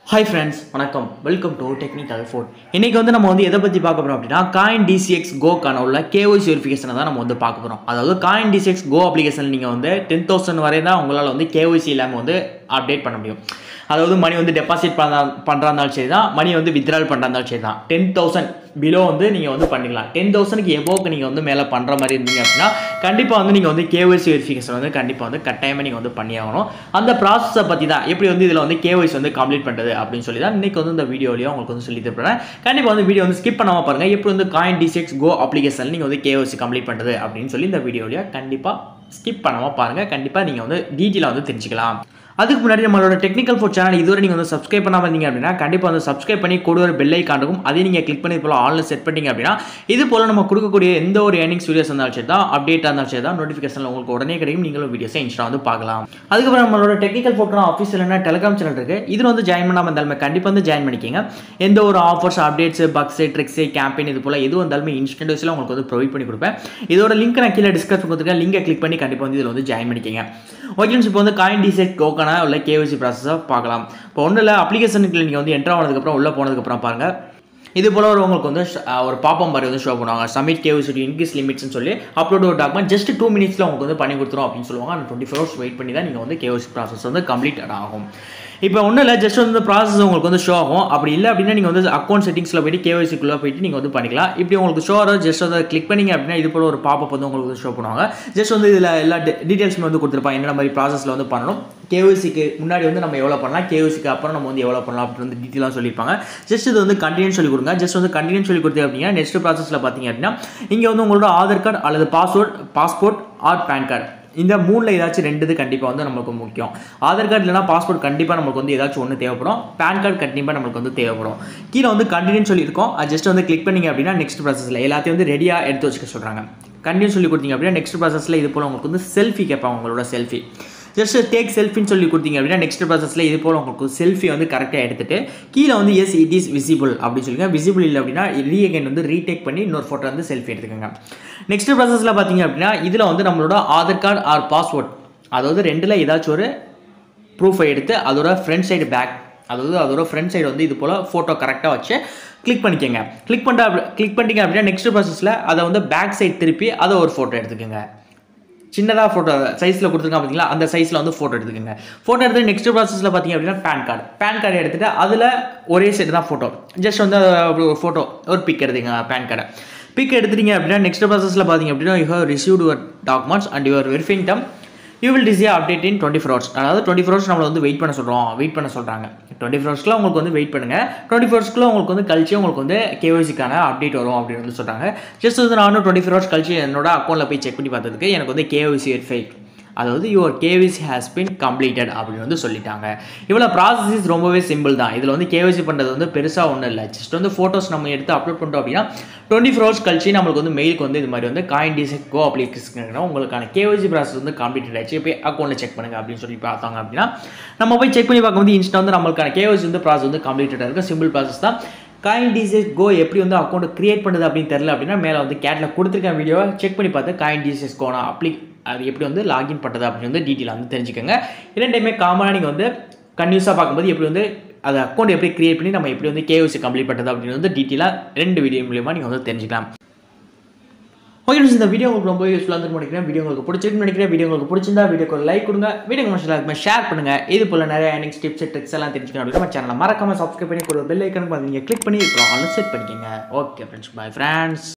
hi friends வணக்கம் welcome to technical phone இன்னைக்கு வந்து நம்ம வந்து எதை பற்றி பார்க்க போகிறோம் அப்படின்னா காயின் டிசிஎக்ஸ் கோக்கான உள்ள கேஒய்சி வெரிஃபிகேஷனை தான் நம்ம வந்து பார்க்க போகிறோம் அதாவது காயின் டிசிஎக்ஸ் கோ அப்ளிகேஷன் நீங்கள் வந்து டென் தௌசண்ட் வரை தான் உங்களால் வந்து கேஒய்சி இல்லாமல் வந்து அப்டேட் பண்ண முடியும் அதாவது மணி வந்து டெபாசிட் பண்ண பண்ணுறா இருந்தாலும் சரி தான் மணி வந்து வித்ட்ரால் பண்ணுறா இருந்தாலும் சரி தான் டென் தௌசண்ட் பிலோ வந்து நீங்கள் வந்து பண்ணிக்கலாம் டென் தௌசண்ட்க்கு எபோக்கு நீங்கள் வந்து மேலே பண்ணுற மாதிரி இருந்தீங்க அப்படின்னா கண்டிப்பாக வந்து நீங்கள் வந்து கேஒய்சி வெரிஃபிகேஷன் வந்து கண்டிப்பாக வந்து கட்டாயமாக நீங்கள் வந்து பண்ணி ஆகணும் அந்த ப்ராசஸை பற்றி தான் எப்படி வந்து இதில் வந்து கேஒய்சி வந்து கம்ப்ளீட் பண்ணுறது அப்படின்னு சொல்லி தான் இன்றைக்கி வந்து இந்த வீடியோலையும் உங்களுக்கு வந்து சொல்லி தருப்பேன் கண்டிப்பாக வந்து வீடியோ வந்து ஸ்கிப் பண்ணாமல் பாருங்கள் எப்படி வந்து காயின் டிசிஎக்ஸ் கோ அப்ளிகேஷன் நீங்கள் வந்து கேஒய்சி கம்ப்ளீட் பண்ணுறது அப்படின்னு சொல்லி இந்த வீடியோலையே கண்டிப்பாக ஸ்கிப் பண்ணாமல் பாருங்கள் கண்டிப்பாக நீங்கள் வந்து டீட்டெயிலாக வந்து தெரிஞ்சுக்கலாம் அதுக்கு முன்னாடி நம்மளோட டெக்னிக்கல் ஃபோர் சேனல் இதுவரை நீங்கள் வந்து சப்ஸ்கிரைப் பண்ணாமல் இருந்தீங்க அப்படின்னா கண்டிப்பாக வந்து சப்ஸ்கிரைப் பண்ணி கூட ஒரு பெல் ஐக்கான் இருக்கும் அதையும் நீங்கள் கிளிக் பண்ணி போல் ஆன்லைன் செட் பண்ணிட்டீங்க அப்படின்னா இது போல் நம்ம கொடுக்கக்கூடிய எந்த ஒரு ஏர்னிங்ஸ் வீடியோஸ் இருந்தாலும் சரி தான் அப்டேட்டாக இருந்தாலும் சரி தான் நோட்டிஃபிகேஷன் உங்களுக்கு உடனே கிடைக்கும் நீங்களும் வீடியோஸை இன்ஸ்டா வந்து பார்க்கலாம் அதுக்கப்புறம் நம்மளோட டெக்னிக்கல் ஃபோட்டோ ஆஃபீஸில் என்ன டெலிகிராம் சேனல் இருக்குது இதில் வந்து ஜாயின் பண்ணாமல் இருந்தாலுமே கண்டிப்பாக வந்து ஜாயின் பண்ணிக்கோங்க எந்த ஒரு offers updates bugs tricks campaign இது போல் எது வந்தாலுமே இன்ஸ்டன்ட் வைஸில் உங்களுக்கு வந்து ப்ரொவைட் பண்ணி கொடுப்பேன் இதோட லிங்க் நான் கீழே டிஸ்கஸ் கொடுத்துருக்கேன் லிங்கை கிளிக் பண்ணி கண்டிப்பாக வந்து இதில் வந்து ஜாயின் பண்ணிக்கோங்க ஓகே இப்போ வந்து காயின் டிசெட் கோக்கான உள்ள கேவிசி ப்ராசஸாக பார்க்கலாம் இப்போ ஒன்றும் இல்லை அப்ளிகேஷனுக்கு நீங்கள் வந்து என்ட்ரு ஆனதுக்கப்புறம் உள்ளே போனதுக்கப்புறம் பாருங்கள் இது போல் ஒரு உங்களுக்கு வந்து ஷ- ஒரு பாப்பம் மாதிரி வந்து ஷோ பண்ணுவாங்க சப்மிட் கேவிசிட்டி இன்க்ரீஸ் லிமிட்ஸ்னு சொல்லி அப்லோட் ஒரு டாக்குமெண்ட் ஜஸ்ட் டூ மினிட்ஸில் உங்களுக்கு வந்து பண்ணி கொடுத்துரும் அப்படின்னு சொல்லுவாங்க அந்த டுவெண்ட்டி ஃபோர் ஹவர்ஸ் வெயிட் பண்ணி தான் நீங்கள் வந்து கேவிசி ப்ராசஸ் வந்து கம்ப்ளீட் ஆகும் இப்போ ஒன்றும் இல்லை ஜஸ்ட் வந்து ப்ராசஸ் உங்களுக்கு வந்து ஷோ ஆகும் அப்படி இல்லை அப்படின்னா நீங்கள் வந்து அக்கௌண்ட் செட்டிங்ஸில் போயிட்டு கேஒய்சிக்குள்ளே போயிட்டு நீங்கள் வந்து பண்ணிக்கலாம் இப்படி உங்களுக்கு ஷோ ஆகும் ஜஸ்ட் அதை கிளிக் பண்ணீங்க அப்படின்னா இது போல ஒரு பாப்பப் வந்து உங்களுக்கு வந்து ஷோ பண்ணுவாங்க ஜஸ்ட் வந்து இதில் எல்லா டீட்டெயில்ஸுமே வந்து கொடுத்துருப்பாங்க என்னென்ன மாதிரி ப்ராசஸில் வந்து பண்ணணும் கேஒய்சிக்கு முன்னாடி வந்து நம்ம எவ்வளோ பண்ணலாம் கேஒய்சிக்கு அப்புறம் நம்ம வந்து எவ்வளோ பண்ணலாம் அப்படின்னு வந்து டீட்டெயிலாக சொல்லியிருப்பாங்க ஜஸ்ட் இது வந்து கண்டினியூ சொல்லி கொடுங்க ஜஸ்ட் வந்து கண்டினியூ சொல்லி கொடுத்தீங்க அப்படின்னா நெக்ஸ்ட் ப்ராசஸில் பார்த்தீங்க அப்படின்னா இங்கே வந்து உங்களோட ஆதார் கார்டு அல்லது password passport or PAN card இந்த மூணில் ஏதாச்சும் ரெண்டு இது கண்டிப்பாக வந்து நம்மளுக்கு முக்கியம் ஆதார் கார்டு இல்லைனா பாஸ்போர்ட் கண்டிப்பாக நமக்கு வந்து ஏதாச்சும் ஒன்று தேவைப்படும் பேன் கார்டு கண்டிப்பாக நம்மளுக்கு வந்து தேவைப்படும் கீழே வந்து கண்டினியூ சொல்லியிருக்கோம் அது ஜஸ்ட் வந்து கிளிக் பண்ணீங்க அப்படின்னா நெக்ஸ்ட் ப்ராசஸில் எல்லாத்தையும் வந்து ரெடியாக எடுத்து வச்சுக்க சொல்கிறாங்க கண்டினியூ சொல்லி கொடுத்தீங்க அப்படின்னா நெக்ஸ்ட் ப்ராசஸில் இது போல் உங்களுக்கு வந்து செல்ஃபி கேட்பாங்க உங்களோட செல்ஃபி ஜஸ்ட் டேக் செல்ஃபின்னு சொல்லி கொடுத்தீங்க அப்படின்னா நெக்ஸ்ட் ப்ராசஸில் இது போல் உங்களுக்கு செல்ஃபி வந்து கரெக்டாக எடுத்துட்டு கீழே வந்து எஸ் இட் இஸ் விசிபிள் அப்படின்னு சொல்லுங்க விசிபிள் இல்லை அப்படின்னா ரீ அகைன் வந்து ரீடேக் பண்ணி இன்னொரு ஃபோட்டோ வந்து செல்ஃபி எடுத்துக்கோங்க நெக்ஸ்ட் ப்ராசஸில் பார்த்தீங்க அப்படின்னா இதில் வந்து நம்மளோட ஆதார் கார்டு ஆர் பாஸ்வேர்ட் அதாவது ரெண்டில் ஏதாச்சும் ஒரு ப்ரூஃபை எடுத்து அதோட ஃப்ரண்ட் சைடு பேக் அதாவது அதோட ஃப்ரண்ட் சைடு வந்து இது போல் ஃபோட்டோ கரெக்டாக வச்சு கிளிக் பண்ணிக்கோங்க கிளிக் பண்ணிட்டா கிளிக் பண்ணிட்டீங்க அப்படின்னா நெக்ஸ்ட் ப்ராசஸில் அதை வந்து பேக் சைடு திருப்பி அதை ஒரு ஃபோட்டோ எடுத்துக்கோங்க சின்னதாக ஃபோட்டோ சைஸில் கொடுத்துருக்காங்க பார்த்தீங்களா அந்த சைஸில் வந்து ஃபோட்டோ எடுத்துக்கோங்க ஃபோட்டோ எடுத்து நெக்ஸ்ட் ப்ராசஸில் பார்த்தீங்க அப்படின்னா பேன் கார்டு பேன் கார்டு எடுத்துகிட்டு அதில் ஒரே சைடு தான் ஃபோட்டோ ஜஸ்ட் வந்து அப்படி ஒரு ஃபோட்டோ ஒரு பிக் எடுத்துங்க பேன் கார்டை பிக் எடுத்துட்டீங்க அப்படின்னா நெக்ஸ்ட் ப்ராசஸில் பார்த்தீங்க அப்படின்னா you have received your documents and your verifying them you will receive update in twenty four hours அதாவது டுவெண்ட்டி ஃபோர் ஹவர்ஸ் நம்மளை வந்து வெயிட் பண்ண சொல்கிறோம் வெயிட் பண்ண சொல்கிறாங்க டுவெண்ட்டி ஃபோர் ஹவர்ஸ்க்குள்ள உங்களுக்கு வந்து வெயிட் பண்ணுங்கள் டுவெண்ட்டி ஃபோர் ஹவர்ஸ்க்குள்ள உங்களுக்கு வந்து கழிச்சு உங்களுக்கு வந்து கேஒய்சிக்கான அப்டேட் வரும் அப்படின்னு வந்து சொல்கிறாங்க ஜஸ்ட் வந்து நானும் டுவெண்ட்டி ஃபோர் ஹவர்ஸ் கழிச்சு என்னோட அக்கௌண்ட்டில் போய் செக் பண்ணி பார்த்ததுக்கு எனக்கு வந்து கேஒய்சி வெரிஃபை அதாவது your KYC has been completed அப்படின்னு வந்து சொல்லிட்டாங்க இவ்வளோ ப்ராசஸ் ரொம்பவே சிம்பிள் தான் இதில் வந்து கேவிசி பண்ணுறது வந்து பெருசாக ஒன்றும் இல்லை ஜஸ்ட் வந்து ஃபோட்டோஸ் நம்ம எடுத்து அப்லோட் பண்ணிட்டோம் அப்படின்னா டுவெண்ட்டி ஃபோர் ஹவர்ஸ் கழிச்சு நம்மளுக்கு வந்து மெயிலுக்கு வந்து இது மாதிரி வந்து காயின் டிசெக் கோ அப்ளிகேஷன் உங்களுக்கான கேவிசி ப்ராசஸ் வந்து கம்ப்ளீட்டட் ஆச்சு போய் அக்கௌண்ட்டில் செக் பண்ணுங்க அப்படின்னு சொல்லி பார்த்தாங்க அப்படின்னா நம்ம போய் செக் பண்ணி பார்க்கும்போது இன்ஸ்டா வந்து நம்மளுக்கான கேவிசி வந்து ப்ராசஸ் வந்து கம்ப்ளீட்டடாக இருக்குது சிம்பிள் ப்ராசஸ் தான் காயின் டிசைஸ் கோ எப்படி வந்து அக்கௌண்ட் கிரியேட் பண்ணுது அப்படின்னு தெரியல அப்படின்னா மேலே வந்து கேட்டில் கொடுத்துருக்க வீடியோவை செக் பண்ணி பார்த்து காயின் டிசைஸ் கோனா அப்ளி அது எப்படி வந்து லாகின் பண்ணுறது அப்படின்னு வந்து டீட்டெயிலாக வந்து தெரிஞ்சுக்கோங்க இரண்டையுமே காமனாக நீங்கள் வந்து கன்யூஸாக பார்க்கும்போது எப்படி வந்து அது அக்கௌண்ட் எப்படி கிரியேட் பண்ணி நம்ம எப்படி வந்து கேஓசி கம்ப்ளீட் பண்ணுறது அப்படின்னு வந்து டீட்டெயிலாக ரெண்டு வீடியோ மூலியமாக நீங்கள் வந்து தெரிஞ்சுக்கலாம் ஓகே friends, இந்த வீடியோ உங்களுக்கு ரொம்ப யூஸ்ஃபுல்லாக இருந்து நினைக்கிறேன் வீடியோ உங்களுக்கு பிடிச்சிருக்குன்னு நினைக்கிறேன் வீடியோ உங்களுக்கு பிடிச்சிருந்தா வீடியோக்கு ஒரு லைக் கொடுங்க வீடியோ உங்களுக்கு ஷேர் பண்ணுங்க இது போல நிறைய ஏர்னிங்ஸ் டிப்ஸ் ட்ரிக்ஸ் எல்லாம் தெரிஞ்சுக்கணும் அப்படின்னா நம்ம சேனலை மறக்காம சப்ஸ்கிரைப் பண்ணி ஒரு பெல் ஐக்கனுக்கு நீங்கள் கிளிக் பண்ணி ஆன்லைன் செட் பண்ணிக்கோங்க ஓகே ஃப்ரெண்ட்ஸ் பை ஃப்ரெண்ட்ஸ்